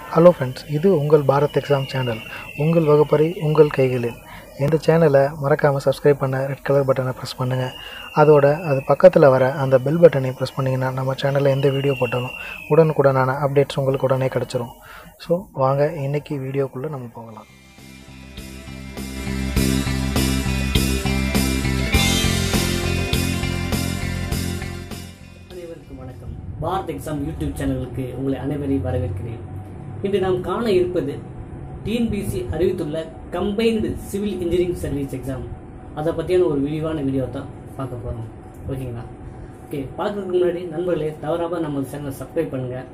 hello friends இது உங்கள் Bharat exam channel உங்கள் வகுப்பறை உங்கள் கைகளில் இந்த சேனலை மறக்காமல் சப்ஸ்கிரைப் பண்ண ரெட் கலர் பட்டனை ப்ரெஸ் பண்ணுங்கள் அதோட அது பக்கத்தில் வர அந்த பெல் பட்டனை ப்ரெஸ் பண்ணிங்கன்னா நம்ம சேனலில் எந்த வீடியோ போட்டாலும் உடனுக்குடனான அப்டேட்ஸ் உங்களுக்கு உடனே கிடச்சிரும் ஸோ வாங்க இன்றைக்கி வீடியோக்குள்ளே நம்ம போகலாம் அனைவருக்கும் வணக்கம் பாரத் எக்ஸாம் யூடியூப் சேனலுக்கு உங்களை அனைவரையும் வரவேற்கிறேன் இன்று நாம் காண இருப்பது டிஎன்பிசி அறிவித்துள்ள combined civil engineering service exam அதை பற்றியான ஒரு விரிவான வீடியோ தான் பார்க்க போகிறோம் ஓகேங்களா ஓகே பார்க்கறதுக்கு முன்னாடி நண்பர்களே தவறாமல் நம்ம சேனலை சப்ஸ்கிரைப் பண்ணுங்கள்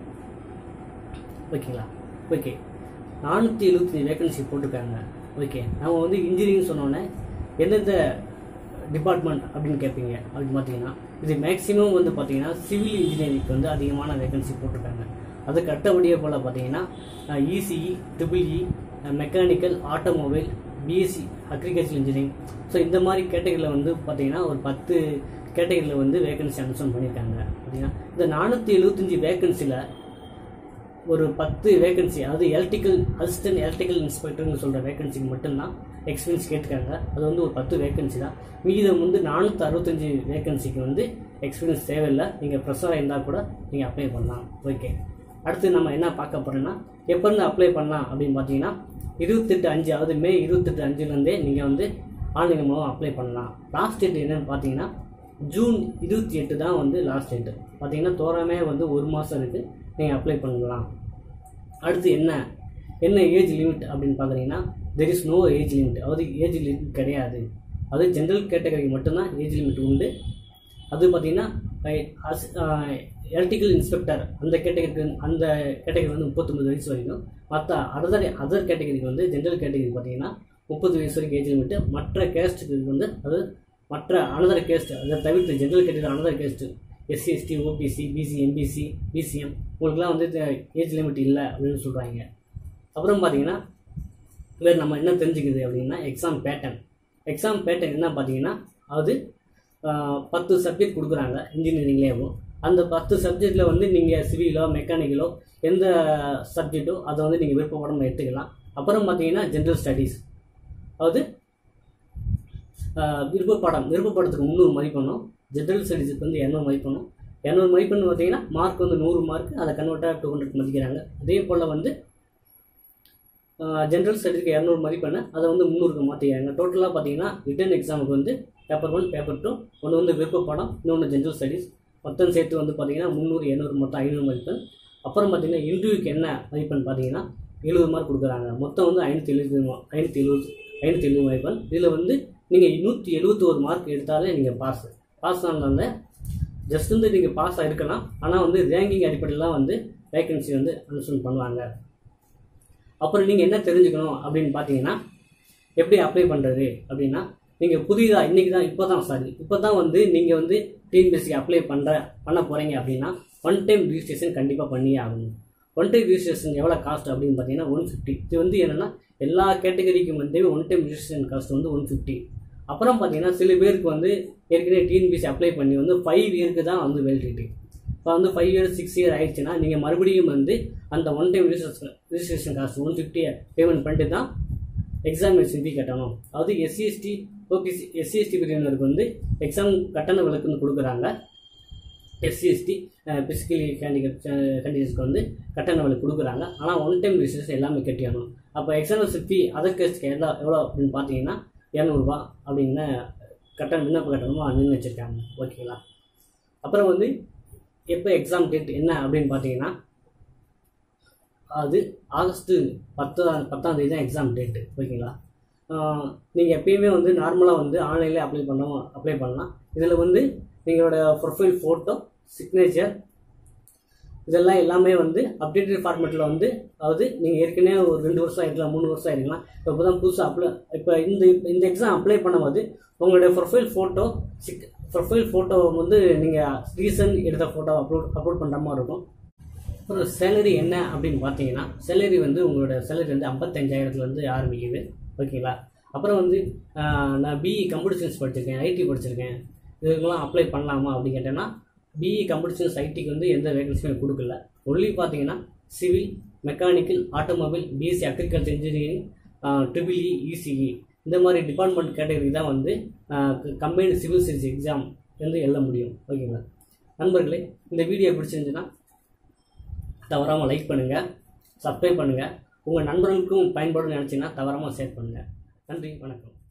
ஓகேங்களா ஓகே நானூற்றி எழுபத்தஞ்சி வேகன்சி போட்டிருக்காங்க ஓகே நம்ம வந்து இன்ஜினியரிங் சொன்னோன்னே எந்தெந்த டிபார்ட்மெண்ட் அப்படின்னு கேட்பீங்க அப்படின்னு பார்த்தீங்கன்னா இது மேக்ஸிமம் வந்து பார்த்தீங்கன்னா சிவில் இன்ஜினியரிங்க்கு வந்து அதிகமான வேகன்சி போட்டிருக்காங்க அதுக்கு அடுத்தபடியே போல் பார்த்தீங்கன்னா ECE triple E mechanical automobile BSc agriculture engineering so இந்த மாதிரி கேட்டகரியில் வந்து பார்த்தீங்கன்னா ஒரு பத்து கேட்டகரியில் வந்து வேகன்சி அனௌன்ஸ் பண்ணியிருக்காங்க பார்த்தீங்கன்னா இந்த நானூற்றி எழுபத்தஞ்சி வேகன்சியில் ஒரு பத்து வேகன்சி அதாவது எலக்ட்ரிக்கல் அசிஸ்டன்ட் எலக்ட்ரிக்கல் இன்ஸ்பெக்டர்னு சொல்கிற வேகன்சிக்கு மட்டும்தான் எக்ஸ்பீரியன்ஸ் கேட்டிருக்காங்க அது வந்து ஒரு பத்து வேகன்சி தான் மீதம் வந்து நானூற்றி அறுபத்தஞ்சி வேகன்சிக்கு வந்து எக்ஸ்பீரியன்ஸ் தேவையில்லை நீங்கள் ப்ரெஷராக இருந்தால் கூட நீங்கள் அப்ளை பண்ணலாம் ஓகே அடுத்து நம்ம என்ன பார்க்க போகிறோன்னா எப்போ இருந்து அப்ளை பண்ணலாம் அப்படின்னு பார்த்தீங்கன்னா இருபத்தெட்டு அஞ்சு அதாவது மே இருபத்தெட்டு அஞ்சுலேருந்தே நீங்கள் வந்து ஆன்லைன் மூலம் அப்ளை பண்ணலாம் லாஸ்ட் டேட் என்னென்னு பார்த்தீங்கன்னா ஜூன் இருபத்தி எட்டு தான் வந்து லாஸ்ட் டேட்டு பார்த்தீங்கன்னா தோராமே வந்து ஒரு மாதம் இருக்குது நீங்கள் அப்ளை பண்ணலாம் அடுத்து என்ன என்ன ஏஜ் லிமிட் அப்படின்னு பார்க்குறீங்கன்னா there is no age limit அதாவது ஏஜ் லிமிட் கிடையாது அது ஜென்ரல் கேட்டகரிக்கு மட்டும்தான் ஏஜ் லிமிட் உண்டு அது பார்த்தீங்கன்னா எலக்ட்ரிக்கல் இன்ஸ்பெக்டர் அந்த கேட்டகரிக்கு அந்த கேட்டகரி வந்து முப்பத்தொம்பது வயசு வரைக்கும் மற்ற அதர் அதர் கேட்டகரிக்கு வந்து ஜென்ரல் கேட்டகரி பார்த்தீங்கன்னா முப்பது வயசு வரைக்கும் ஏஜ் லிமிட்டு மற்ற கேஸ்ட்டுக்கு வந்து அது மற்ற அனதர் கேஸ்ட் அதை தவிர்த்து general category another caste SC ST OBC BC MBC BCM உங்களுக்குலாம் வந்து ஏஜ் லிமிட் இல்லை அப்படின்னு சொல்கிறாங்க அப்புறம் பார்த்தீங்கன்னா வேறு நம்ம என்ன தெரிஞ்சுக்குது அப்படின்னா எக்ஸாம் பேட்டர்ன் எக்ஸாம் பேட்டர்ன் என்ன பார்த்தீங்கன்னா அது பத்து சப்ஜெக்ட் கொடுக்குறாங்க இன்ஜினியரிங்லேயும் அந்த பத்து சப்ஜெக்டில் வந்து நீங்கள் சிவிலோ மெக்கானிக்கலோ எந்த சப்ஜெக்ட்டோ அதை வந்து நீங்கள் விருப்பப்படம் எடுத்துக்கலாம் அப்புறம் பார்த்தீங்கன்னா ஜென்ரல் ஸ்டடீஸ் அதாவது விருப்பப்படம் விருப்பப்படத்துக்கு முந்நூறு மதிப்பெண்ணும் ஜென்ரல் ஸ்டடீஸுக்கு வந்து இரநூறு மதிப்பெண்ணும் இரநூறு மதிப்பெண் பார்த்தீங்கன்னா மார்க் வந்து நூறு மார்க் அதை கன்வெர்ட்டாக டூ ஹண்ட்ரட் மதிக்கிறாங்க அதே போல் வந்து ஜென்ரல் ஸ்டடீஸ்க்கு இரநூறு மதிப்பெண்ணு அதை வந்து முந்நூறுக்கு மாற்றிக்கிறாங்க டோட்டலாக பார்த்தீங்கன்னா ரிட்டன் எக்ஸாமுக்கு வந்து பேப்பர் ஒன் பேப்பர் டூ ஒன்று வந்து விருப்பப்படம் இன்னொன்று ஜென்ரல் ஸ்டடீஸ் மொத்தம் சேர்த்து வந்து பார்த்தீங்கன்னா முந்நூறு இரநூறு மொத்தம் ஐநூறு மதிப்பெண் அப்புறம் பார்த்தீங்கன்னா இன்டர்வியூக்கு என்ன மதிப்பெண் பார்த்தீங்கன்னா எழுபது மார்க் கொடுக்குறாங்க மொத்தம் வந்து ஐநூற்றி எழுபது ஐநூற்றி எழுபது ஐநூற்றி எழுபது மதிப்பெண் இதில் வந்து நீங்கள் நூற்றி எழுபத்தோரு மார்க் எடுத்தாலே நீங்கள் பாஸ் பாஸ் ஆனதால ஜஸ்ட் வந்து நீங்கள் பாஸ் ஆகிருக்கலாம் ஆனால் வந்து ரேங்கிங் அடிப்படையில் வந்து வேகன்சி வந்து அனௌன்ஸ்மெண்ட் பண்ணுவாங்க அப்புறம் நீங்கள் என்ன தெரிஞ்சுக்கணும் அப்படின்னு பார்த்தீங்கன்னா எப்படி அப்ளை பண்ணுறது அப்படின்னா நீங்கள் புதிதாக இன்றைக்கி தான் இப்போ தான் சாரி இப்போ தான் வந்து நீங்கள் வந்து டிஎன்பிஎஸ்சி அப்ளை பண்ணுற பண்ண போகிறீங்க அப்படின்னா ஒன் டைம் ரிஜிஸ்ட்ரேஷன் கண்டிப்பாக பண்ணியே ஆகணும் ஒன் டைம் ரிஜிஸ்ட்ரேஷன் எவ்வளோ காஸ்ட் அப்படின்னு பார்த்தீங்கன்னா ஒன் ஃபிஃப்டி இது வந்து என்னென்னா எல்லா கேட்டகரிக்கும் வந்து ஒன் டைம் ரிஜிஸ்ட்ரேஷன் காஸ்ட் வந்து ஒன் ஃபிஃப்டி அப்புறம் பார்த்தீங்கன்னா சில பேருக்கு வந்து ஏற்கனவே டிஎன்பிஎஸ்சி அப்ளை பண்ணி வந்து ஃபைவ் இயருக்கு தான் வந்து வேலிடிட்டி இப்போ வந்து ஃபைவ் இயர்ஸ் சிக்ஸ் இயர் ஆயிடுச்சுன்னா நீங்கள் மறுபடியும் வந்து அந்த one time registration registration cost one ஃபிஃப்டியை பேமெண்ட் பண்ணிட்டு தான் எக்ஸாமினேஷன் ஃபீ கட்டணும் அதாவது SC ST OBC SC ST பிரிவினருக்கு வந்து எக்ஸாம் கட்டண விலக்குன்னு கொடுக்குறாங்க எஸ்சி எஸ்டி பிசிக்கலி ஹேண்டிகேப் கண்டிஷன்ஸ்க்கு வந்து கட்டண விலக்கு கொடுக்குறாங்க ஆனால் ஒன் டைம் ரிஜிஸ்ட்ரேஷன் எல்லாமே கட்டியாகணும் அப்போ எக்ஸாமினேஷன் ஃபீ அதர் கேஸ்ட்க்கு எவ்வளோ எவ்வளோ அப்படின்னு பார்த்தீங்கன்னா இரநூறுபா அப்படின்னு கட்டணம் விண்ணப்ப கட்டணமாக நின்று வச்சுருக்காங்க ஓகேங்களா அப்புறம் வந்து எப்போ எக்ஸாம் டேட் என்ன அப்படின்னு பார்த்தீங்கன்னா அது ஆகஸ்ட்டு பத்து பத்தாம் தேதி தான் எக்ஸாம் டேட்டு ஓகேங்களா நீங்கள் எப்பயுமே வந்து நார்மலாக வந்து ஆன்லைனில் அப்ளை பண்ணலாம் அப்ளை பண்ணலாம் இதில் வந்து நீங்களோட ப்ரொஃபைல் ஃபோட்டோ சிக்னேச்சர் இதெல்லாம் எல்லாமே வந்து அப்டேட்டட் ஃபார்மேட்டில் வந்து அதாவது நீங்கள் ஏற்கனவே ஒரு ரெண்டு வருஷம் இருக்கலாம் மூணு வருஷம் இருக்கலாம் இப்போ தான் புதுசாக அப்ளை இப்போ இந்த இந்த எக்ஸாம் அப்ளை பண்ணும்போது உங்களுடைய ப்ரொஃபைல் ஃபோட்டோ சிக் ப்ரொஃபைல் ஃபோட்டோ வந்து நீங்கள் ரீசன் எடுத்த ஃபோட்டோ அப்லோட் அப்லோட் பண்ணுற மாதிரி இருக்கும் அப்புறம் சேலரி என்ன அப்படின்னு பார்த்தீங்கன்னா சேலரி வந்து உங்களோட சேலரி வந்து ஐம்பத்தஞ்சாயிரத்துலேருந்து ஆரம்பிக்குது ஓகேங்களா அப்புறம் வந்து நான் பிஇ கம்ப்யூட்டர் சயின்ஸ் படிச்சிருக்கேன் ஐடி படிச்சிருக்கேன் இதுக்கெல்லாம் அப்ளை பண்ணலாமா அப்படின்னு கேட்டேன்னா பிஇ கம்ப்யூட்டர் சயின்ஸ் ஐடிக்கு வந்து எந்த வேகன்சியும் கொடுக்கல ஒன்லி பார்த்தீங்கன்னா civil mechanical automobile BSc agriculture engineering triple E ECE இந்த மாதிரி டிபார்ட்மெண்ட் கேட்டகரி தான் வந்து கம்பைன்டு சிவில் சர்வீஸ் எக்ஸாம் வந்து எழுத முடியும் ஓகேங்களா நண்பர்களே இந்த வீடியோ பிடிச்சிருந்துச்சுன்னா தவறாமல் லைக் பண்ணுங்கள் சப்ஸ்கிரைப் பண்ணுங்கள் உங்கள் நண்பர்களுக்கும் பயன்படும் நினச்சிங்கன்னா தவறாமல் ஷேர் பண்ணுங்கள் நன்றி வணக்கம்